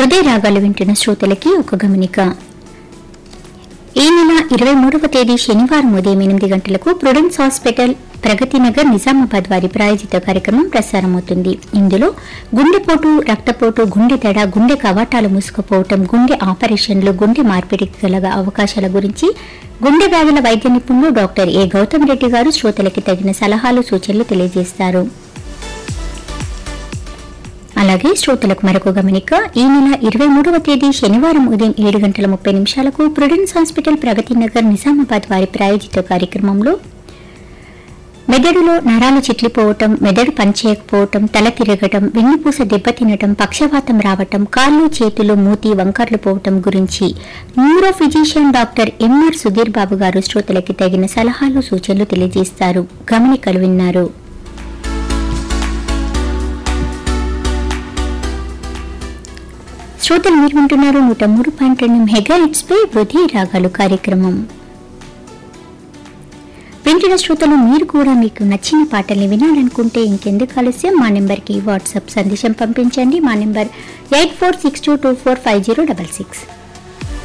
హృదయ రాగాలు వింటున్న శ్రోతలకి ఒక గమనిక ఈ నెల ఇరవై మూడవ తేదీ శనివారం ఉదయం ఎనిమిది గంటలకు ప్రుడెన్స్ హాస్పిటల్ ప్రగతి నగర్ నిజామాబాద్ వారి ప్రాయోజిత కార్యక్రమం ప్రసారమవుతుంది ఇందులో గుండెపోటు రక్తపోటు గుండె దడ గుండె కవాటాలు మూసుకుపోవటం గుండె ఆపరేషన్లు గుండె మార్పిడికి గల అవకాశాల గురించి గుండె వ్యాధుల వైద్య నిపుణులు డాక్టర్ ఏ గౌతమ్ రెడ్డి గారు శ్రోతలకి తగిన సలహాలు సూచనలు తెలియజేస్తారు అలాగే శ్రోతలకు మరొక గమనిక ఈ నెల ఇరవై మూడవ తేదీ శనివారం ఉదయం ఏడు గంటల ముప్పై నిమిషాలకు ప్రుడెన్స్ హాస్పిటల్ ప్రగతి నగర్ నిజామాబాద్ వారి ప్రాయోజిత కార్యక్రమంలో మెదడులో నరాలు చిట్లిపోవటం మెదడు పనిచేయకపోవటం తల తిరగటం వెన్నుపూస దెబ్బతినటం పక్షవాతం రావటం కాళ్ళు చేతులు మూతి వంకర్లు పోవటం గురించి neuro physician doctor M R Sudheer Babu గారు శ్రోతలకి తగిన సలహాలు సూచనలు తెలియజేస్తారు గమనికలు విన్నారు శ్రోతలు మీరు వింటున్నారు నూట మూడు పాయింట్ రెండు మెగా హిట్స్ పై వృద్ధి రాగాలు కార్యక్రమం వింటున్న శ్రోతలు మీరు కూడా మీకు నచ్చిన పాటల్ని వినాలనుకుంటే ఇంకెందుకు ఆలస్యం మా నెంబర్కి వాట్సాప్ సందేశం పంపించండి మా number eight four six two two four five zero double six